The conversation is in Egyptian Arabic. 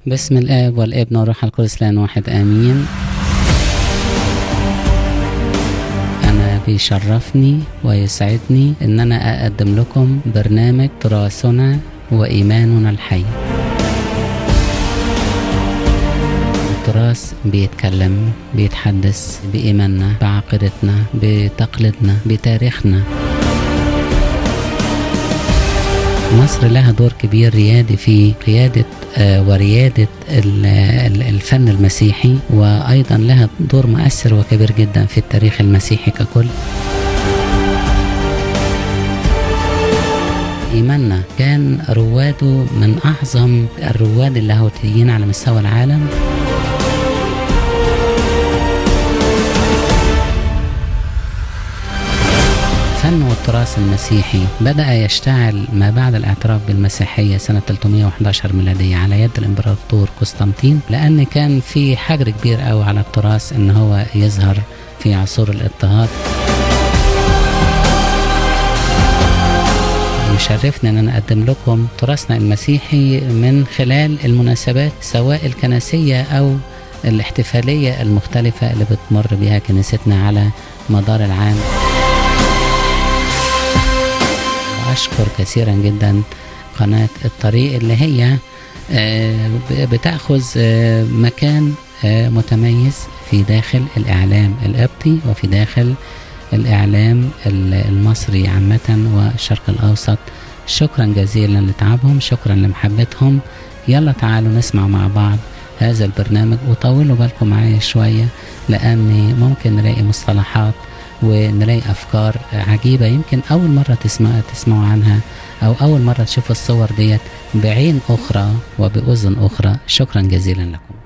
باسم الآب والابن والروح القدس لان واحد آمين أنا بيشرفني ويسعدني إن أنا أقدم لكم برنامج تراثنا وإيماننا الحي التراث بيتكلم بيتحدث بإيماننا بعقيدتنا بتقليدنا بتاريخنا مصر لها دور كبير ريادي في قيادة آه، وريادة ال- ال- الفن المسيحي وأيضا لها دور مؤثر وكبير جدا في التاريخ المسيحي ككل إيماننا كان رواده من أعظم الرواد اللاهوتيين على مستوى العالم الفن والتراث المسيحي بدأ يشتعل ما بعد الاعتراف بالمسيحية سنة 311 ميلادية على يد الإمبراطور قسطنطين لأن كان في حجر كبير قوي على التراث إن هو يظهر في عصور الاضطهاد يشرفني ان انا اقدم لكم تراثنا المسيحي من خلال المناسبات سواء الكنسيه او الاحتفاليه المختلفه اللي بتمر بها كنيستنا على مدار العام. واشكر كثيرا جدا قناه الطريق اللي هي آه، ب- بتاخذ آه، مكان آه، متميز في داخل الاعلام القبطي وفي داخل الإعلام ال- المصري عامة والشرق الأوسط شكرا جزيلا لتعبهم شكرا لمحبتهم يلا تعالوا نسمع مع بعض هذا البرنامج وطولوا بالكم معايا شوية لأن ممكن نلاقي مصطلحات ونلاقي أفكار عجيبة يمكن أول مرة تسمع تسمعوا عنها أو أول مرة تشوفوا الصور ديت بعين أخرى وبأذن أخرى شكرا جزيلا لكم